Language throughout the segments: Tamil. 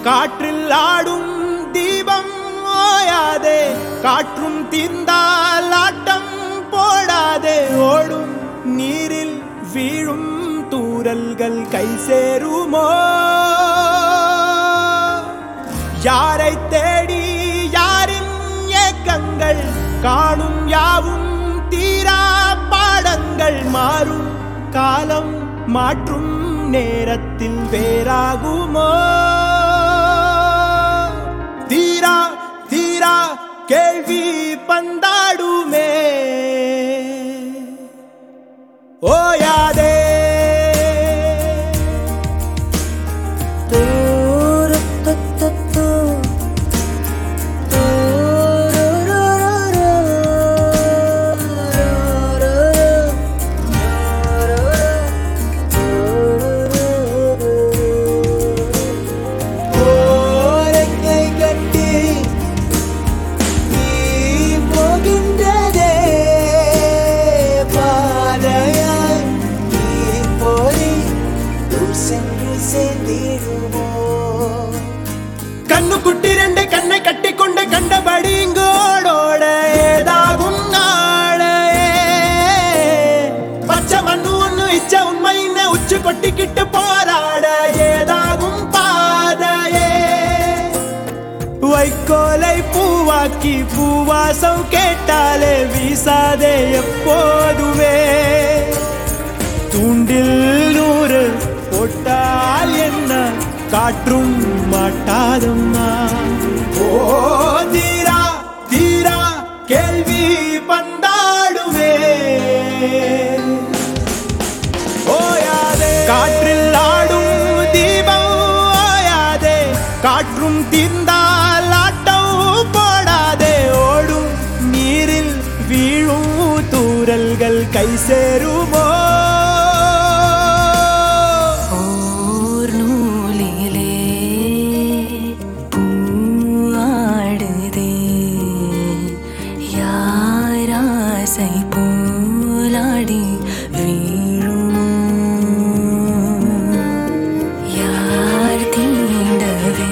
காற்றில் ஆடும் தீபம் ஓயாதே காற்றும் தீர்ந்தால் ஆட்டம் போடாதே ஓடும் நீரில் வீழும் தூரல்கள் கை சேருமோ யாரை தேடி யாரின் ஏக்கங்கள் காணும் யாவும் தீரா பாடங்கள் மாறும் காலம் மாற்றும் நேரத்தில் வேறாகுமோ தீரா தீரா கேள்வி பந்தாடுமே ஓயாதே ஓரத்தை கட்டி நீ போகின்றதே பாதையாய் நீ போய் தூர் சென்று சேர்ந்திடுமோ கண்ணு குட்டி ரெண்டு கண்ணை கட்டிக்கொண்டு கண்டபடி இங்கோடோட ஏதாகும் நாளே பச்சை மண்ணு ஒண்ணு இச்ச உண்மைன்னு உச்சு கொட்டிக்கிட்டு போராட ஏதாகும் பாதையே வைக்கோலை பூவாக்கி பூவாசம் கேட்டாலே வீசாதே எப்போதுமே தூண்டில் நூறு போட்டால் என்ன காற்றும் மாட்டாதம்மா ஓ தீரா தீரா கேள்வி பந்தாடுமே ஓயாதே காற்றில் ஆடும் தீபம் ஓயாதே காற்றும் தீர்ந்தால் ஆட்டம் போடாதே ஓடும் நீரில் வீழும் தூரல்கள் கை சேருமோ ஓர் நூலிலே பூவாடுதே யாராசை போலாடி வீழுமோ யார் தீண்டவே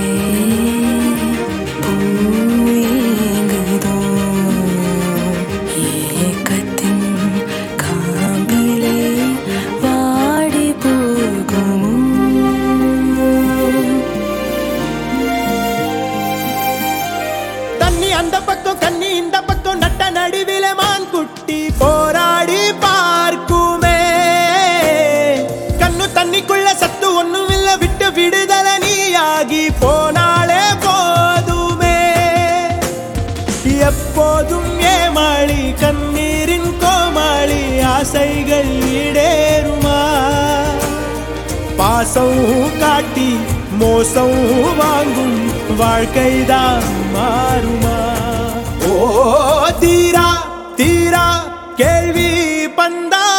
பூயேங்குதோ ஏக்கத்தின் காம்பிலே வாடி போகும் தண்ணி அந்த பக்கம் கண்ணி இந்த பக்கம் நட்ட நடுவில மான் குட்டி போராடி பார்க்குமே கண்ணு தண்ணிக்குள்ள சத்து ஒண்ணும் இல்ல விட்டு விடுதல நீயாகி போனாலே போதுமே எப்போதும் ஏமாளி கண்ணீரின் கோமாளி ஆசைகள் ஈடேறுமா பாசம் காட்டி மோசம் வாங்கும் வாழ்க்கைதான் மாறுமா ஓ தீரா தீரா கேள்வி பந்தா